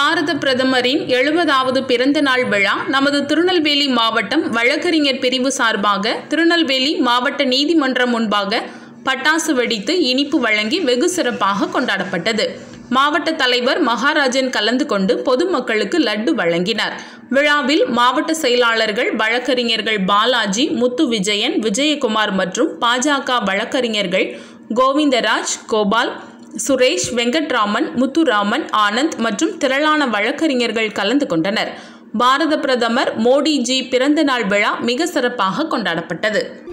பாரத பிரதமரின் எழுபதாவது பிறந்த நாள் விழா நமது திருநெல்வேலி மாவட்டம் வழக்கறிஞர் பிரிவு சார்பாக திருநெல்வேலி மாவட்ட நீதிமன்றம் முன்பாக பட்டாசு வெடித்து இனிப்பு வழங்கி வெகு சிறப்பாக கொண்டாடப்பட்டது மாவட்ட தலைவர் மகாராஜன் கலந்து கொண்டு பொதுமக்களுக்கு லட்டு வழங்கினார் விழாவில் மாவட்ட செயலாளர்கள் வழக்கறிஞர்கள் பாலாஜி முத்து விஜயன் விஜயகுமார் மற்றும் பாஜக வழக்கறிஞர்கள் கோவிந்தராஜ் கோபால் சுரேஷ் வெங்கட்ராமன் முத்துராமன் ஆனந்த் மற்றும் திரளான வழக்கறிஞர்கள் கலந்து கொண்டனர் பாரத பிரதமர் மோடிஜி பிறந்த நாள் விழா மிக சிறப்பாக கொண்டாடப்பட்டது